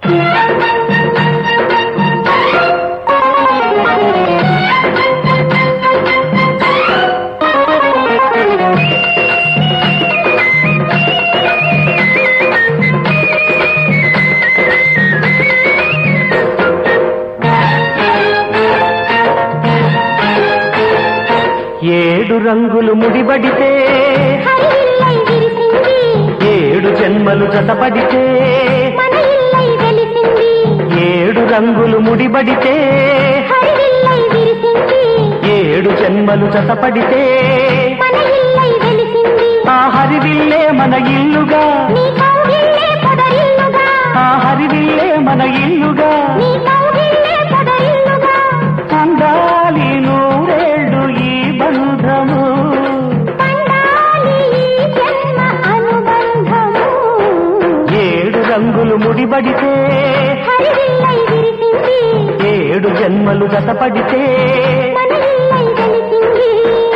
ఏడు రంగులు ముడిబడితే హరివిల్లై విరిసింది ఏడు జన్మలు జతపడితే మన ఇల్లై వెలిసింది ఏడు రంగులు ముడిబడితే హరివిల్లై విరిసింది ఏడు జన్మలు జతపడితే మన ఇల్లై వెలిసింది ఆ హరివిల్లే మన ఇల్లుగా నీ కౌగిల్లే పొదరిల్లుగా ఆ హరివిల్లే మన ఇల్లుగా నీ కౌగిల్లే పొదరిల్లుగా ఉండాలి నూరేళ్ళు ఈ బంధము పండాలి ఈ జన్మ అనుబంధము ఏడు రంగులు ముడిబడితే హరివిల్లై విరిసింది ఏడు జన్మలు జతపడితే మన ఇల్లై వెలిసింది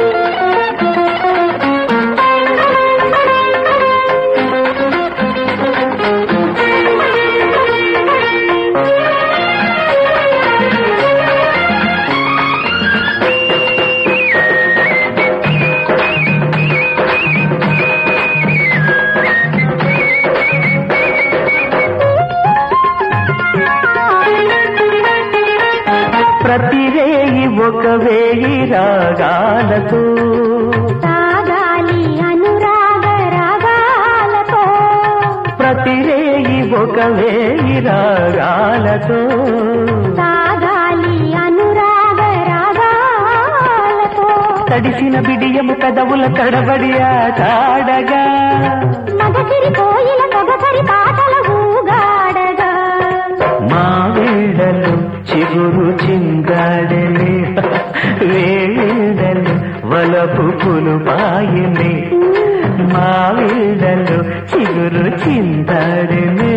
ప్రతి రేయి ఒక వేయి రాగాలతో సాగాలి అనురాగ రాగాలతో ప్రతి రేయి ఒక వేయి రాగాలతో సాగాలి అనురాగ రాగాలతో తడిసిన బిడియము కదవుల కడబడి ఆటాడగా మగసిరి కోయిల సొగసరి పాటల ఊగాడగా మా వీడలు చిగురు చిందాడలే వేడలు వలపు పులుపాయనే మా వీడలు చిగురు చిందాడలే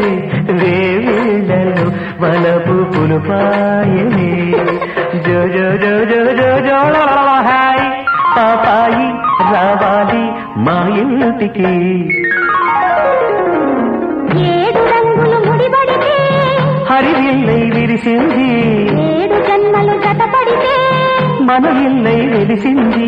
వేడలు వలపు పులుపాయనే జో జో జో జో జో జో హాయ్ పాపాయి రావాలి మా ఇంటికి ఏడు రంగులు ముడిపడితే హరివిల్లై విరిసింది ఏడు జన్మలు జతపడితే మన ఇల్లై వెలిసింది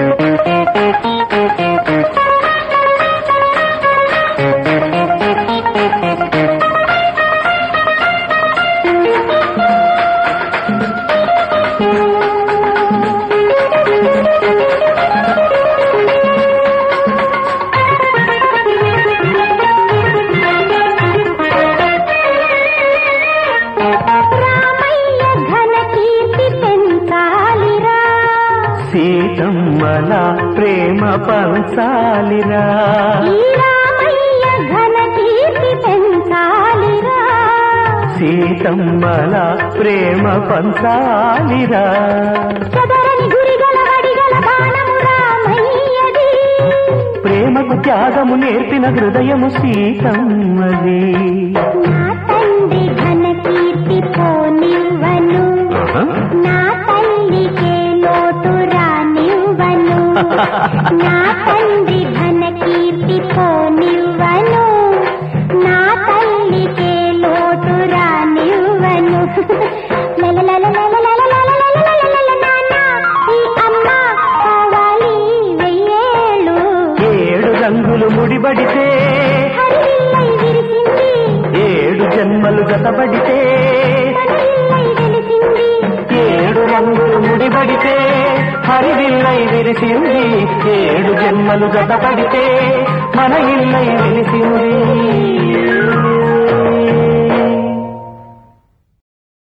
రామయ్య ఘన కీర్తి పెంచాలిరా సీతమ్మల ప్రేమ పంచాలిరా ఈ రామయ్య ఘన కీర్తి పెంచాలిరా సీతమ్మల ప్రేమ పంచాలిరా చదరని గురిగల వడిగల బాణము రామయ్యది ప్రేమకు త్యాగము నేర్పిన హృదయము సీతమ్మది నా తండ్రి ఘన కీర్తి పోనివ్వను ఆహా. నా తల్లికే లోటు రానివ్వను నా తండ్రి ఘన కీర్తి పోనివ్వను నా తల్లికే లోటు రానివ్వను లలలలలలలలలలలలలలలలల నాన్న, ఈ అమ్మ కావాలి వెయ్యేళ్ళు ఏడు రంగులు ముడిబడితే హరివిల్లై విరిసింది ఏడు జన్మలు జతబడితే హరివిల్లై వెలిసింది ఏడు రంగులు ముడిబడితే హరివిల్లై విరిసింది ఏడు జన్మలు జతపడితే మన ఇల్లై వెలిసింది